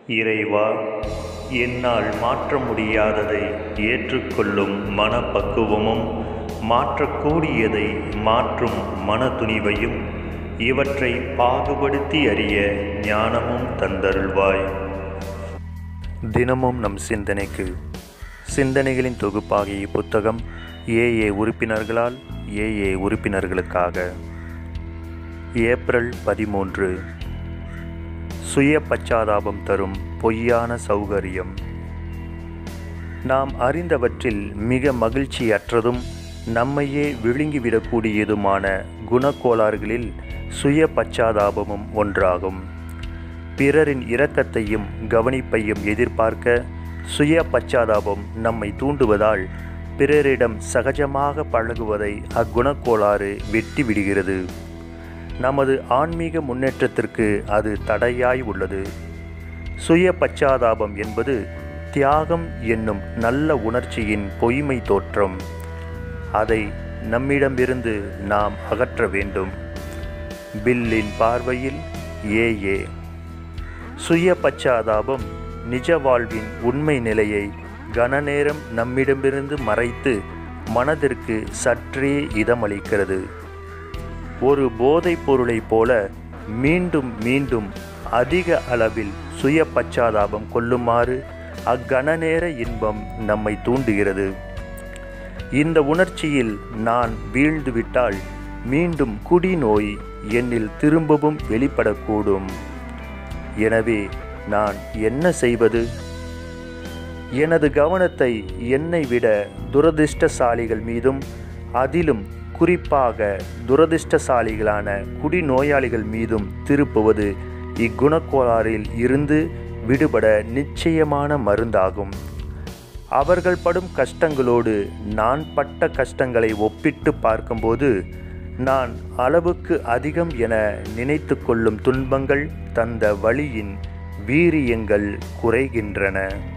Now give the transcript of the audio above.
இறைவா என்னால் மாற்ற முடியாததை ஏற்றுக்கொள்ளும் மனப்பக்குவமும் மாற்றக்கூடியதை மாற்றும் மனதுணிவையும் இவற்றை பாகுபடுத்தி அறிய ஞானமும் தந்தருள்வாய் தினமும் நம் சிந்தனைக்கு சிந்தனைகளின் தொகுப்பாகிய புத்தகம் ஏஏ உறுப்பினர்களால் ஏஏ உறுப்பினர்களுக்காக ஏப்ரல் பதிமூன்று சுய பச்சாதாபம் தரும் பொய்யான சௌகரியம் நாம் அறிந்தவற்றில் மிக மகிழ்ச்சியற்றதும் நம்மையே விழுங்கிவிடக்கூடியதுமான குணக்கோளாறுகளில் சுய பச்சாதாபமும் ஒன்றாகும் பிறரின் இரக்கத்தையும் கவனிப்பையும் எதிர்பார்க்க சுய பச்சாதாபம் நம்மை தூண்டுவதால் பிறரிடம் சகஜமாக பழகுவதை அக்குணக்கோளாறு வெட்டி விடுகிறது நமது ஆன்மீக முன்னேற்றத்திற்கு அது தடையாய் உள்ளது சுய பச்சாதாபம் என்பது தியாகம் என்னும் நல்ல உணர்ச்சியின் பொய்மை தோற்றம் அதை நம்மிடமிருந்து நாம் அகற்ற வேண்டும் பில்லின் பார்வையில் ஏ ஏ சுய பச்சாதாபம் நிஜ வாழ்வின் உண்மை நிலையை கனநேரம் நம்மிடமிருந்து மறைத்து மனதிற்கு சற்றே இதமளிக்கிறது ஒரு போதைப் பொருளைப் போல மீண்டும் மீண்டும் அதிக அளவில் சுய பச்சாதாபம் கொள்ளுமாறு அக்கணநேர இன்பம் நம்மை தூண்டுகிறது இந்த உணர்ச்சியில் நான் வீழ்ந்துவிட்டால் மீண்டும் குடிநோய் என்னில் திரும்பவும் வெளிப்படக்கூடும் எனவே நான் என்ன செய்வது எனது கவனத்தை என்னை விட துரதிர்ஷ்டசாலிகள் மீதும் அதிலும் குறிப்பாக துரதிர்ஷ்டசாலிகளான குடிநோயாளிகள் மீதும் திருப்புவது இக்குணக்கோளாறில் இருந்து விடுபட நிச்சயமான மருந்தாகும் அவர்கள் படும் கஷ்டங்களோடு நான் பட்ட கஷ்டங்களை ஒப்பிட்டு பார்க்கும்போது நான் அளவுக்கு அதிகம் என நினைத்து கொள்ளும் துன்பங்கள் தந்த வழியின் வீரியங்கள் குறைகின்றன